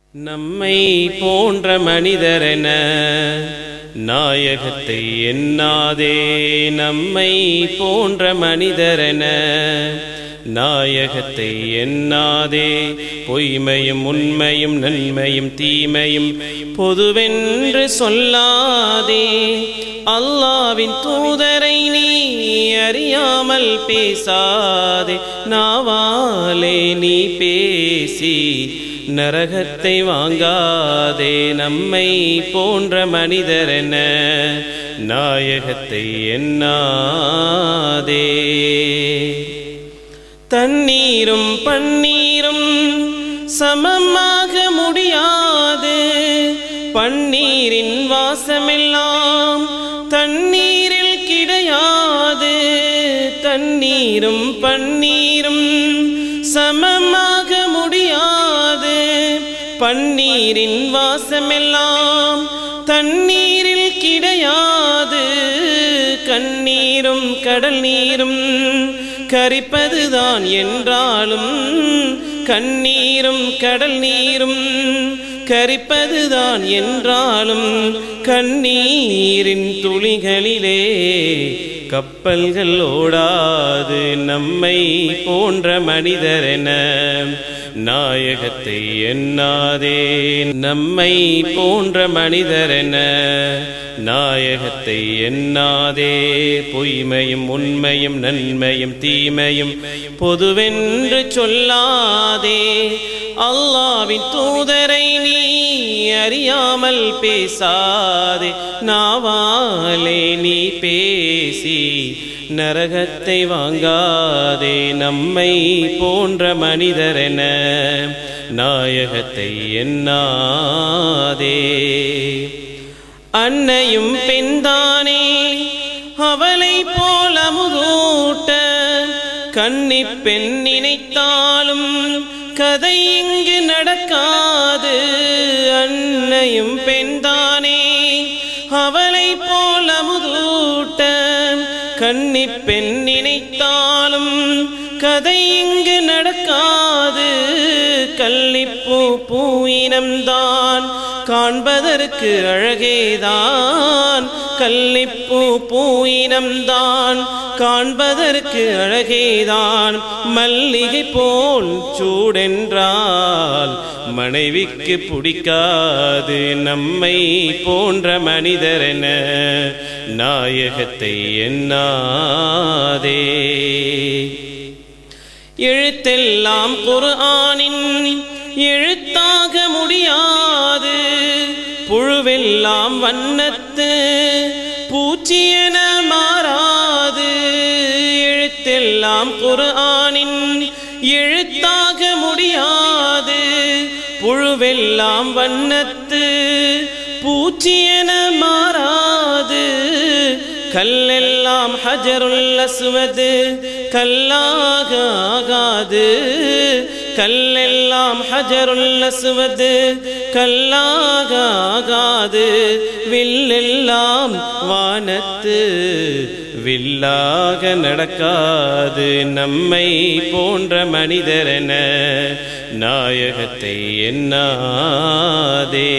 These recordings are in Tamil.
நம்மை போன்ற மனிதரென நாயகத்தை எண்ணாதே நம்மை போன்ற மனிதரென நாயகத்தை எண்ணாதே பொய்மையும் உண்மையும் நன்மையும் தீமையும் பொதுவென்று சொல்லாதே அல்லாவின் தூதரை நீ அறியாமல் பேசாதே நாவாலே நீ பேசி நரகத்தை வாங்காதே நம்மை போன்ற மனிதரென நாயகத்தை எண்ணாதே தண்ணீரும் பன்னீரும் சமமாக முடியாது பன்னீரின் வாசமெல்லாம் தண்ணீரில் கிடையாது தண்ணீரும் பன்னீரும் சமமாக முடியாது பன்னீரின் வாசமெல்லாம் தண்ணீரில் கிடையாது கண்ணீரும் கடல் நீரும் கரிப்பதுதான் என்றாலும் கண்ணீரும் கடல் நீரும் கரிப்பதுதான் என்றாலும் கண்ணீரின் துளிகளிலே கப்பல்கள் ஓடாது நம்மை போன்ற மனிதரென நாயகத்தை எண்ணாதே நம்மை போன்ற மனிதரென நாயகத்தை எண்ணாதே பொய்மையும் உண்மையும் நன்மையும் தீமையும் பொதுவென்று சொல்லாதே அல்லாவின் தூதரை நீ அறியாமல் பேசாதே நாவாலே நீ பேசி நரகத்தை வாங்காதே நம்மை போன்ற மனிதரென நாயகத்தை எண்ணாதே அன்னையும் பெண்தானே அவளை போல முகூட்ட கன்னி பெண் நினைத்தாலும் கதை இங்கு நடக்காது அன்னையும் பெண்தானே அவளை போல முகூட்ட கன்னி பெண் நினைத்தாலும் கதை இங்கு நடக்காது கள்ளிப்பூ பூயினம்தான் காண்பதற்கு அழகேதான் கள்ளிப்பூ பூயினம்தான் காண்பதற்கு அழகேதான் மல்லிகை போல் சூடென்றால் மனைவிக்கு பிடிக்காது நம்மை போன்ற மனிதரென நாயகத்தை எண்ணாதே எழுத்தெல்லாம் குர்ஆனின் எழுத்தாக முடியாது புழுவெல்லாம் வண்ணத்து பூச்சியென மாறாது எழுத்தெல்லாம் குர்ஆனின் எழுத்தாக முடியாது புழுவெல்லாம் வண்ணத்து பூச்சியென மாறாது கல்லெல்லாம் ஹஜருல் அஸ்வது கல்லாக ஆகாது கல்லெல்லாம் ஹஜருல் அஸ்வது கல்லாக ஆகாது வில்லெல்லாம் வானத்து வில்லாக நடக்காது நம்மை போன்ற மனிதரென நாயகத்தை எண்ணாதே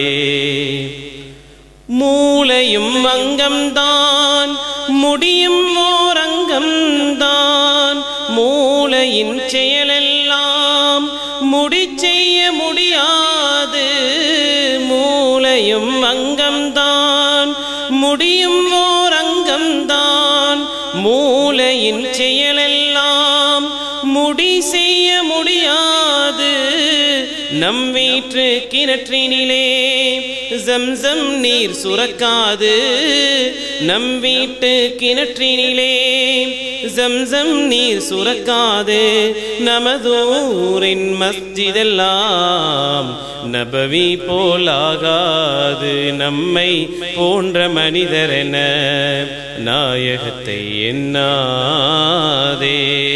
மூளையும் அங்கம்தான் முடியும் ஓர் அங்கம்தான் மூளையின் செயலெல்லாம் முடி செய்ய முடியாது மூளையும் அங்கம்தான் முடியும் ஓர் அங்கம்தான் மூளையின் செயலெல்லாம் முடி செய்ய முடியாது நம் வீட்டு கிணற்றினிலே ஜம்சம் நீர் சுரக்காது நம் வீட்டு கிணற்றினிலே ஜம்சம் நீர் சுரக்காது நமதூரின் மஸ்ஜிதெல்லாம் நபவி போலாகாது நம்மை போன்ற மனிதரென நாயகத்தை எண்ணாதே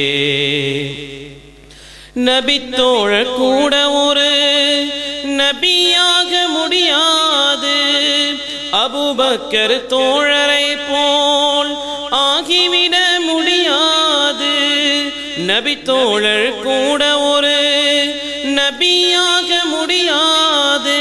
நபித்தோழ கூட ஒரு நபியாக முடியாது அபுபக்கர் தோழரை போல் ஆகிவிட முடியாது நபி தோழர் கூட ஒரு நபியாக முடியாது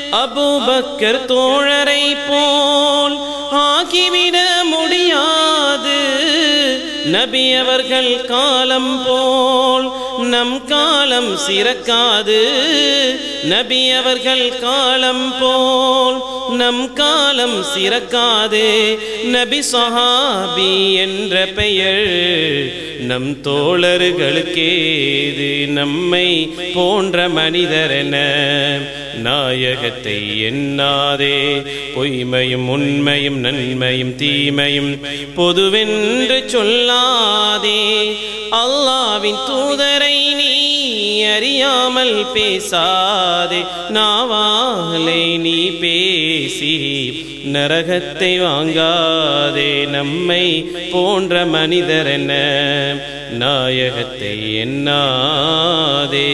அபூபக்கர் தோழரை போல் ஆகிவிட முடியாது நபி அவர்கள் காலம் போல் நம் காலம் சிறக்காது நபி அவர்கள் காலம் போல் நம் காலம் சிறக்காது நபி சஹாபி என்ற பெயர் நம் தோழர்களுக்கேது நம்மை போன்ற மனிதரென நாயகத்தை எண்ணாதே பொய்மையும் உண்மையும் நன்மையும் தீமையும் பொதுவென்று சொல்லாதே அல்லாவின் தூதரை நீ அறியாமல் பேசாதே நாவாலே நீ பேசி நரகத்தை வாங்காதே நம்மை போன்ற மனிதர் என்ன நாயகத்தை எண்ணாதே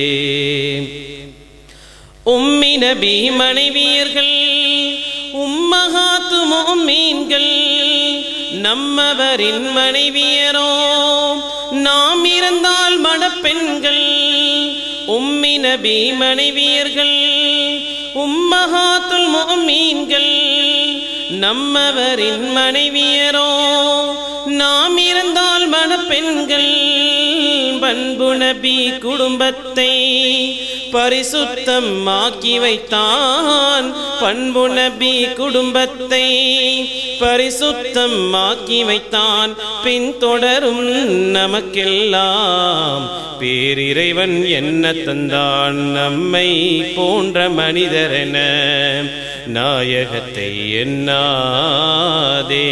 உம்மி நபி மனைவியர்கள் உம்மகாத்து மோமீன்கள் நம்மவரின் மனைவியரோ நாம் இருந்தால் மணப்பெண்கள் உம்மி நபி மனைவியர்கள் உம்மகாத்துல் மோமீன்கள் நம்மவரின் மனைவியரோ நாம் இருந்தால் மணப்பெண்கள் பண்பு நபி குடும்பத்தை பரிசுத்தம் ஆக்கி வைத்தான் பண்பு நபி குடும்பத்தை பரிசுத்தம் ஆக்கி வைத்தான் பின்தொடரும் நமக்கெல்லாம் பேரிறைவன் என்ன தந்தான் நம்மை போன்ற மனிதரென நாயகத்தை எண்ணாதே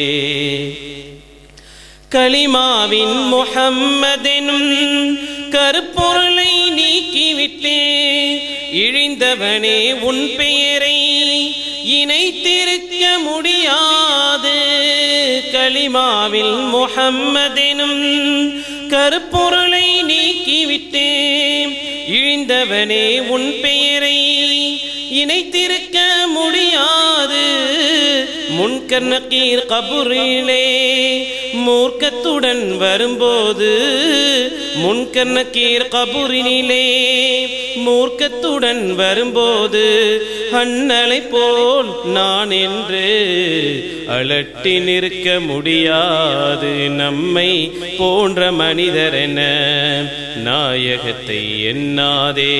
களிமாவின் முஹம்மதெனும் கருப்பொருளை நீக்கிவிட்டே இழிந்தவனே உன் பெயரை இணைத்திருக்க முடியாது களிமாவில் முஹம்மதெனும் கருப்பொருளை நீக்கிவிட்டே இழிந்தவனே உன் பெயரை இணைத்திருக்க முடியாது முன்கர் நக்கீர் கபுரிலே மூர்க்கத்துடன் வரும்போது முன்கர் நக்கீர் கபுரினிலே மூர்க்கத்துடன் வரும்போது அண்ணலை போல் நான் என்று அலட்டி நிற்க முடியாது நம்மை போன்ற மனிதர் என நாயகத்தை எண்ணாதே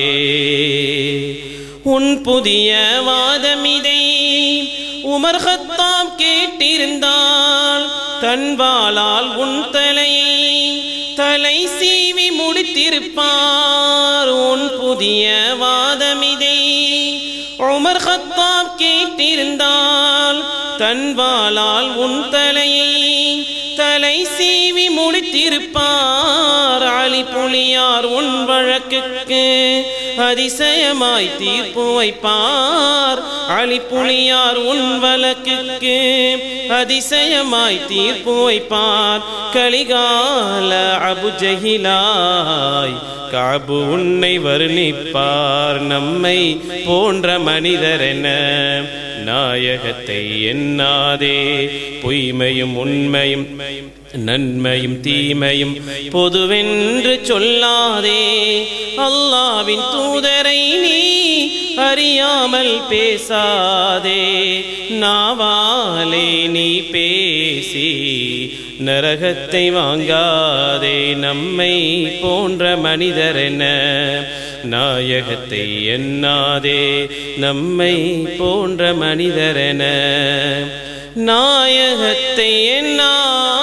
உன் புதிய வாதமிதை உமர் ஹத்தாம் கேட்டிருந்தால் தன்பாலால் உன் தலையை தலை சீவி முடித்திருப்பார் உன் புதிய வாதமிதை உமர் ஹத்தாம் கேட்டிருந்தால் தன்பாலால் உன் தலையை தலை சீவி முடித்திருப்பார் அலி புலியார் உன் வழக்குக்கு அதிசயமாய் தீர்ப்பு வைப்பார் அலி புலியார் உன் வழக்குக்கு அதிசயமாய் தீர்ப்பு வைப்பார் கலிகால அபுஜகிலாய் காபு உன்னை வர்ணிப்பார் நம்மை போன்ற மனிதர் என நாயகத்தை எண்ணாதே பொய்மையும் உண்மையும் நன்மையும் தீமையும் பொதுவென்று சொல்லாதே அல்லாவின் தூதரை நீ அறியாமல் பேசாதே நாவாலே நீ பேசி நரகத்தை வாங்காதே நம்மை போன்ற மனிதர் என நாயகத்தை எண்ணாதே நம்மை போன்ற மனிதர் என நாயகத்தை எண்ணா